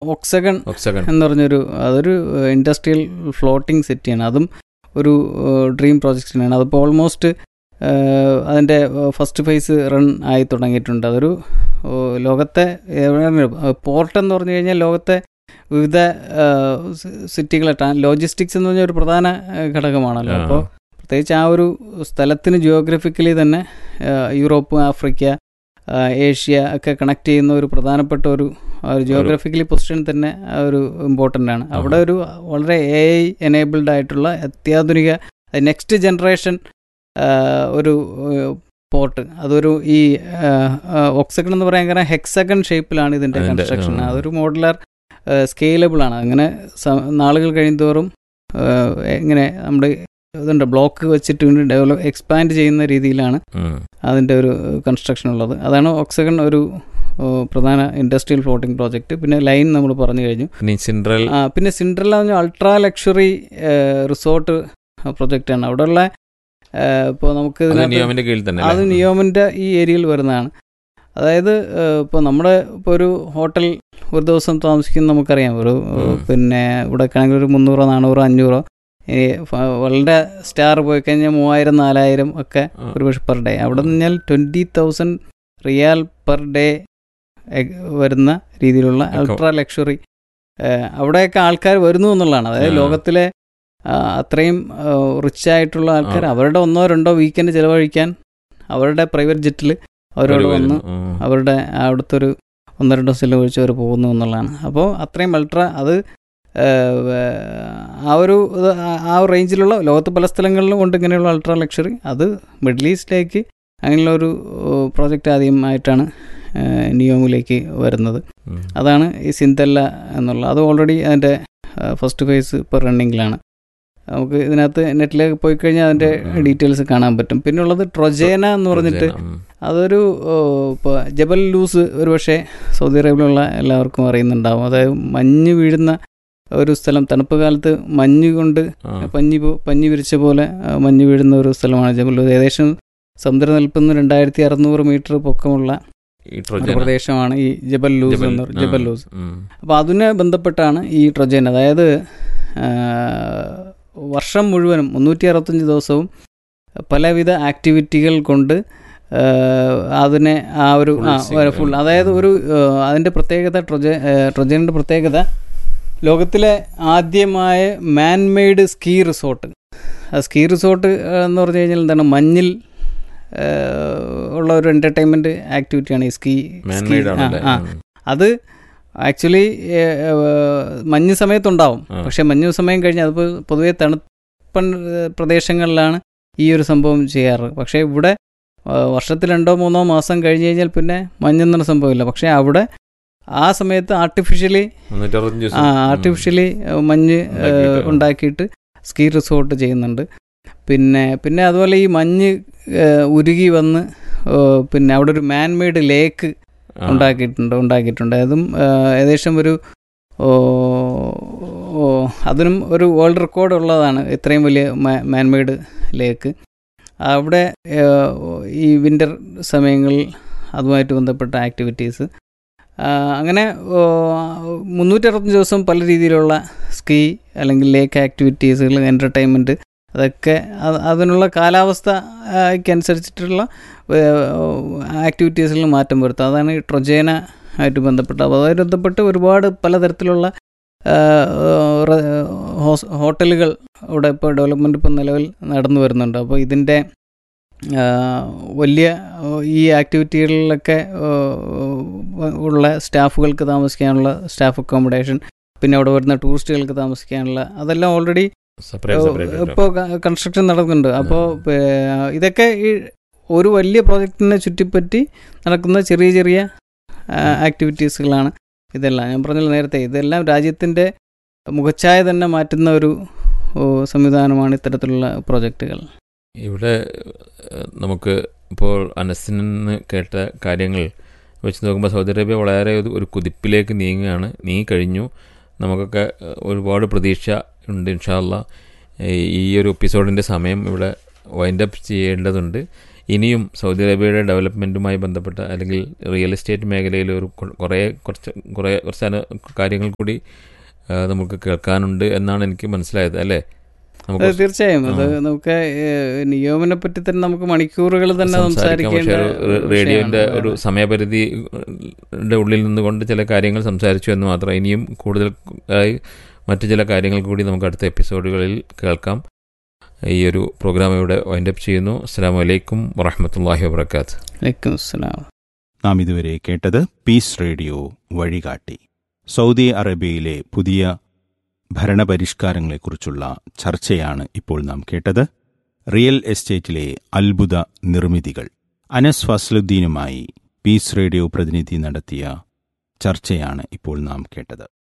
ഒക്സഗൺ ഒക്സഗൺ എന്ന് പറഞ്ഞൊരു അതൊരു ഇൻഡസ്ട്രിയൽ ഫ്ലോട്ടിംഗ് സിറ്റിയാണ് അതും ഒരു ഡ്രീം പ്രോജക്റ്റ് തന്നെയാണ് അതിപ്പോൾ ഓൾമോസ്റ്റ് അതിൻ്റെ ഫസ്റ്റ് ഫേസ് റൺ ആയി തുടങ്ങിയിട്ടുണ്ട് അതൊരു ഏഹ്, ലോകത്തെ പോർട്ട് എന്ന് പറഞ്ഞു കഴിഞ്ഞാൽ ലോകത്തെ വിവിധ സിറ്റികളെ ലോജിസ്റ്റിക്സ് എന്ന് പറഞ്ഞ ഒരു പ്രധാന ഏഹ്, ഘടകമാണല്ലോ ആ. അപ്പോൾ പ്രത്യേകിച്ച് ആ ഒരു സ്ഥലത്തിന് ജിയോഗ്രഫിക്കലി തന്നെ ഏഹ്, യൂറോപ്പ് ആഫ്രിക്ക ആ, ഏഷ്യ ഒക്കെ കണക്ട് ചെയ്യുന്ന ഒരു പ്രധാനപ്പെട്ട ഒരു ജിയോഗ്രഫിക്കലി പൊസിഷൻ തന്നെ ആ ഒരു ഇമ്പോർട്ടൻ്റ് ആണ് അവിടെ ഒരു വളരെ എ ഐ എനേബിൾഡ് ആയിട്ടുള്ള അത്യാധുനിക നെക്സ്റ്റ് ജനറേഷൻ ഒരു പോർട്ട് അതൊരു ഈ ഒക്സഗൺ എന്ന് പറയാൻ കാരണം ഹെക്സഗൺ ഷേപ്പിലാണ് ഇതിൻ്റെ അതിന്റെ, കൺസ്ട്രക്ഷൻ ആ. അതൊരു മോഡുലാർ സ്കെയിലബിൾ ആണ് അങ്ങനെ സ- നാളുകൾ കഴിയുന്തോറും ആ, ഇങ്ങനെ നമ്മുടെ ഇതുണ്ട് ബ്ലോക്ക് വെച്ചിട്ട് ഡെവലപ്പ് എക്സ്പാൻഡ് ചെയ്യുന്ന രീതിയിലാണ് ഉം. അതിൻ്റെ ഒരു കൺസ്ട്രക്ഷൻ ഉള്ളത് അതാണ് ഓക്സഗൺ ഒരു ഓ, പ്രധാന ഇൻഡസ്ട്രിയൽ ഫ്ലോട്ടിംഗ് പ്രോജക്റ്റ് പിന്നെ ലൈൻ നമ്മൾ പറഞ്ഞു കഴിഞ്ഞു ഇനി സിൻഡ്രൽ ആ, പിന്നെ സിൻഡ്രല്ല എന്ന് പറഞ്ഞാൽ അൾട്രാ ലക്ഷറി റിസോർട്ട് പ്രൊജക്റ്റാണ് അവിടെയുള്ള ഇപ്പോൾ നമുക്ക് അത് ഇതിനകത്ത് നിയോമിന്റെ കീഴിൽ തന്നെ അത് അല്ലേ? നിയോമിൻ്റെ ഈ ഏരിയയിൽ വരുന്നതാണ് അതായത് ഇപ്പോൾ നമ്മുടെ ഇപ്പോൾ ഒരു ഹോട്ടൽ ഒരു ദിവസം താമസിക്കുന്ന നമുക്കറിയാം ഒരു ഉം. പിന്നെ ഇവിടെ ആണെങ്കിൽ ഒരു മുന്നൂറോ നാനൂറോ അഞ്ഞൂറോ ഈ ഫ- വളരെ സ്റ്റാർ പോയി കഴിഞ്ഞാൽ മൂവായിരം നാലായിരം ഒക്കെ ആ. ഒരു പക്ഷെ പെർ ഡേ അവിടെ നിന്ന് കഴിഞ്ഞാൽ twenty thousand riyal per day വരുന്ന രീതിയിലുള്ള ഒക്കെ- അൾട്രാ ലക്ഷറി അവിടെയൊക്കെ ആൾക്കാർ വരുന്നു എന്നുള്ളതാണ് അതായത് ആ. ലോകത്തിലെ ആ, അത്രയും റിച്ച് ആയിട്ടുള്ള ആൾക്കാർ ആ. അവരുടെ ഒന്നോ രണ്ടോ വീക്കെൻഡ് ചിലവഴിക്കാൻ അവരുടെ പ്രൈവറ്റ് ജെറ്റിൽ അവരോട് അവര് വന്ന് വരുന്നു. ഉം. അവരുടെ അവിടുത്തെ ഒരു ഒന്നോ രണ്ടോ ചിലവഴിച്ച് അവർ പോകുന്നു എന്നുള്ളതാണ് അപ്പോൾ അത്രയും അൾട്രാ അത് ഏഹ്, വേ- ആ ഒരു ഇത് ആ- ആ ഒരു റേഞ്ചിലുള്ള ലോകത്ത് പല സ്ഥലങ്ങളിലും ഉണ്ട് ഇങ്ങനെയുള്ള അൾട്രാ ലക്ഷറി അത് മിഡിൽ ഈസ്റ്റിലേക്ക് അങ്ങനെയുള്ള ഒരു പ്രോജക്റ്റ് ആദ്യമായിട്ടാണ് ഏഹ്, നിയോമിലേക്ക് വരുന്നത് ഉം. അതാണ് ഈ സിന്തല്ല എന്നുള്ള അത് ഓൾറെഡി അതിൻ്റെ ഫസ്റ്റ് ഫേസ് ഇപ്പോൾ റണ്ണിങ്ങിലാണ് നമുക്ക് ഇതിനകത്ത് നെറ്റിലേക്ക് പോയി കഴിഞ്ഞാൽ അതിൻ്റെ ഉം, ഉം. ഡീറ്റെയിൽസ് കാണാൻ പറ്റും പിന്നെ ഉള്ളത് ട്രൊജേന എന്ന് പറഞ്ഞിട്ട് ഉം. അതൊരു ഇപ്പോൾ ജബൽ ലൂസ് ഒരു പക്ഷേ സൗദി അറേബ്യയിലുള്ള എല്ലാവർക്കും അറിയുന്നുണ്ടാവും അതായത് മഞ്ഞ് വീഴുന്ന ഒരു സ്ഥലം തണുപ്പ് കാലത്ത് മഞ്ഞ് കൊണ്ട് ആ. പഞ്ഞി പോ- പഞ്ഞി വിരിച്ച പോലെ ആ, മഞ്ഞ് വീഴുന്ന ഒരു സ്ഥലമാണ് ജബൽ ലൂസ് ഏകദേശം സമുദ്രനിരപ്പിൽ നിന്ന് രണ്ടായിരത്തി അറുന്നൂറ് മീറ്റർ പൊക്കമുള്ള ഈ ഒരു ട്രോജൻ പ്രദേശമാണ് ഈ ജബൽ ലൂസ് ജബൽ. എന്ന് പറയുന്നത് ജബൽ ആ. ലൂസ് ഉം. അപ്പോൾ അതിനെ ബന്ധപ്പെട്ടാണ് ഈ ട്രൊജൻ അതായത് ആ, വർഷം മുഴുവനും മുന്നൂറ്റി അറുപത്തഞ്ച് ദിവസവും പലവിധ ആക്ടിവിറ്റികൾ കൊണ്ട് ആ, അതിനെ ആ ഒരു Full ആ sync. ഫുൾ അതായത് ഒരു ആ, അതിൻ്റെ പ്രത്യേകത ട്രൊജ ട്രൊജൻ്റെ പ്രത്യേകത ലോകത്തിലെ ആദ്യമായ മാൻമെയ്ഡ് സ്കീ റിസോർട്ട് ആ സ്കീ റിസോർട്ട് എന്ന് പറഞ്ഞു കഴിഞ്ഞാൽ എന്താണ് മഞ്ഞിൽ ആ, ഉള്ള ഒരു എൻ്റർടൈൻമെൻറ്റ് ആക്ടിവിറ്റിയാണ് ഈ സ്കീ Man-made ആണല്ലേ? ആ ഉം. അത് ആക്ച്വലി മഞ്ഞ് സമയത്തുണ്ടാവും ആ. പക്ഷെ മഞ്ഞ് സമയം കഴിഞ്ഞ് അത് പൊതുവെ തണുപ്പൻ ഏഹ്, പ്രദേശങ്ങളിലാണ് ഈ ഒരു സംഭവം ചെയ്യാറ് പക്ഷേ ഇവിടെ ആ, വർഷത്തിൽ രണ്ടോ മൂന്നോ മാസം കഴിഞ്ഞ് കഴിഞ്ഞാൽ പിന്നെ മഞ്ഞെന്നൊരു സംഭവമില്ല പക്ഷേ അവിടെ ആ സമയത്ത് ആർട്ടിഫിഷ്യലി മുന്നൂറ്ററുപത്തഞ്ച് ദിവസം. ആ ഉം. ആർട്ടിഫിഷ്യലി മഞ്ഞ് ഏഹ്, ഉണ്ടാക്കിയിട്ട്. ഉണ്ടാക്കിയിട്ട് സ്കീ റിസോർട്ട് ചെയ്യുന്നുണ്ട് പിന്നെ പിന്നെ അതുപോലെ ഈ മഞ്ഞ് ഏഹ്, ഉരുകി വന്ന് ഏഹ്, പിന്നെ അവിടെ ഒരു മാൻമെയ്ഡ് ലേക്ക് ആ. ഉണ്ടാക്കിയിട്ടുണ്ട് ഉണ്ടാക്കിയിട്ടുണ്ട് അതും ആ, ഏകദേശം ഒരു ഓ, ഓ, അതിനും ഒരു വേൾഡ് റെക്കോർഡ് ഉള്ളതാണ് ഇത്രയും വലിയ മാൻമെയ്ഡ് ലേക്ക് അവിടെ ആ, ഈ വിൻ്റർ സമയങ്ങളിൽ അതുമായിട്ട് ബന്ധപ്പെട്ട ആക്ടിവിറ്റീസ് അങ്ങനെ മുന്നൂറ്റി അറുപത്തഞ്ച് ദിവസം പല രീതിയിലുള്ള സ്കീ അല്ലെങ്കിൽ ലേക്ക് ആക്ടിവിറ്റീസുകൾ എൻ്റർടൈൻമെൻറ്റ് അതൊക്കെ അത് അതിനുള്ള കാലാവസ്ഥയ്ക്കനുസരിച്ചിട്ടുള്ള ആക്ടിവിറ്റീസിൽ മാറ്റം വരുത്തുക അതാണ് ഈ ട്രൊജേന ആയിട്ട് ബന്ധപ്പെട്ട് അപ്പോൾ അതുമായി ബന്ധപ്പെട്ട് ഒരുപാട് പലതരത്തിലുള്ള ആ, റ- ഹോസ്- ഹോട്ടലുകൾ ഇവിടെ ഇപ്പോൾ ഡെവലപ്മെൻറ്റ് ഇപ്പോൾ നിലവിൽ നടന്നു വരുന്നുണ്ട് അപ്പോൾ ഇതിൻ്റെ ആ, വലിയ ഓ, ഈ ആക്ടിവിറ്റികളിലൊക്കെ ഓ, ഉള്ള സ്റ്റാഫുകൾക്ക് താമസിക്കാനുള്ള സ്റ്റാഫ് അക്കോമഡേഷൻ പിന്നെ അവിടെ വരുന്ന ടൂറിസ്റ്റുകൾക്ക് താമസിക്കാനുള്ള അതെല്ലാം ഓൾറെഡി Separate, separate ആയിട്ട്. ഇപ്പോൾ കൺസ്ട്രക്ഷൻ നടക്കുന്നുണ്ട് അപ്പോൾ ഇതൊക്കെ ഈ ഒരു വലിയ പ്രോജക്റ്റിനെ ചുറ്റിപ്പറ്റി നടക്കുന്ന ചെറിയ ചെറിയ ആക്ടിവിറ്റീസുകളാണ് ഇതെല്ലാം ഞാൻ പറഞ്ഞല്ലോ നേരത്തെ ഇതെല്ലാം രാജ്യത്തിൻ്റെ മുഖച്ഛായ തന്നെ മാറ്റുന്ന ഒരു ഓ, സംവിധാനമാണ് ഇത്തരത്തിലുള്ള പ്രോജക്റ്റുകൾ ഇവിടെ ഏഹ്, നമുക്ക് ഇപ്പോൾ അനസിൽ നിന്ന് കേട്ട കാര്യങ്ങൾ വെച്ച് നോക്കുമ്പോൾ സൗദി അറേബ്യ വളരെ ഒരു- ഒരു കുതിപ്പിലേക്ക് നീങ്ങുകയാണ് നീങ്ങിക്കഴിഞ്ഞു നമുക്കൊക്കെ ഏഹ്, ഒരുപാട് പ്രതീക്ഷ ഉണ്ട് ഇൻഷാല്ല ഈ ഒരു എപ്പിസോഡിൻ്റെ സമയം ഇവിടെ വൈൻഡ് അപ്പ് ചെയ്യേണ്ടതുണ്ട് ഇനിയും സൗദി അറേബ്യയുടെ ഡെവലപ്മെൻറ്റുമായി ബന്ധപ്പെട്ട അല്ലെങ്കിൽ റിയൽ എസ്റ്റേറ്റ് മേഖലയിൽ ഒരു കൊ- കുറേ കുറച്ച് കുറേ കുറച്ച് അന- കാര്യങ്ങൾ കൂടി ആ, നമുക്ക് കേൾക്കാനുണ്ട് എന്നാണ് എനിക്ക് മനസ്സിലായത് അല്ലേ അത് നമുക്ക് തീർച്ചയായും അത് ആ. നമുക്ക് ഏഹ്, നിയോമിനെ പറ്റി തന്നെ നമുക്ക് മണിക്കൂറുകൾ തന്നെ സംസാരിക്കാം പക്ഷേ സംസാരിക്കേണ്ട ഒരു റേഡിയോന്റെ വിഷയമാണ്. ഒരു സമയപരിധി ന്റെ ഉള്ളിൽ നിന്നുകൊണ്ട് ചില കാര്യങ്ങൾ സംസാരിച്ചു എന്ന് മാത്രം ഇനിയും കൂടുതൽ ആയി മറ്റു ചില കാര്യങ്ങൾ കൂടി നമുക്ക് അടുത്ത എപ്പിസോഡുകളിൽ കേൾക്കാം ഈ ഒരു പ്രോഗ്രാം ഇവിടെ വൈൻഡപ്പ് ചെയ്യുന്നു അസ്സാം വലൈക്കും വറഹമത്തല്ലാഹി വാബർക്കാത്ത് വലൈക്കും അസ്സലാം നാം ഇതുവരെ കേട്ടത് പീസ് റേഡിയോ വഴികാട്ടി സൗദി അറേബ്യയിലെ പുതിയ ഭരണപരിഷ്കാരങ്ങളെക്കുറിച്ചുള്ള ചർച്ചയാണ് ഇപ്പോൾ നാം കേട്ടത് റിയൽ എസ്റ്റേറ്റിലെ അത്ഭുത നിർമ്മിതികൾ അനസ് ഫസ്ലുദ്ദീനുമായി പീസ് റേഡിയോ പ്രതിനിധി നടത്തിയ ചർച്ചയാണ് ഇപ്പോൾ നാം കേട്ടത്